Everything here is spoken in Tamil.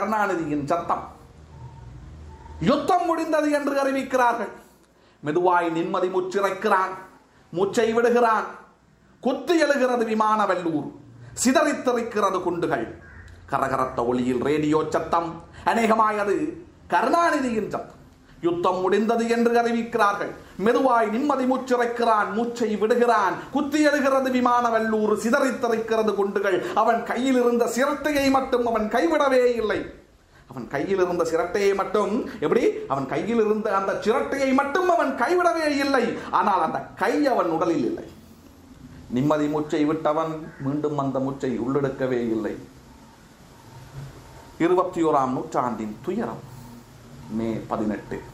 கருணாநிதியின் சத்தம் யுத்தம் முடிந்தது என்று அறிவிக்கிறார்கள் மெதுவாய் நிம்மதி முச்சிறைக்கிறான் மூச்சை விடுகிறான் குத்து எழுகிறது விமான வல்லூர் சிதறித்தெறிக்கிறது குண்டுகள் கரகரத்த ஒளியில் ரேடியோ சத்தம் அநேகமாய் அது கருணாநிதியின் சத்தம் யுத்தம் முடிந்தது என்று அறிவிக்கிறார்கள் மெதுவாய் நிம்மதி மூச்சிறைக்கிறான் மூச்சை விடுகிறான் குத்தி எழுகிறது விமான வல்லூர் சிதறித்தெறிக்கிறது குண்டுகள் அவன் கையில் இருந்த சிரட்டையை மட்டும் அவன் கைவிடவே இல்லை அவன் கையில் இருந்த சிரட்டையை மட்டும் எப்படி அவன் கையில் இருந்த அந்த சிரட்டையை மட்டும் அவன் கைவிடவே இல்லை ஆனால் அந்த கை அவன் உடலில் இல்லை நிம்மதி மூச்சை விட்டவன் மீண்டும் அந்த மூச்சை உள்ளெடுக்கவே இல்லை இருபத்தி ஓராம் நூற்றாண்டின் துயரம் மே பதினெட்டு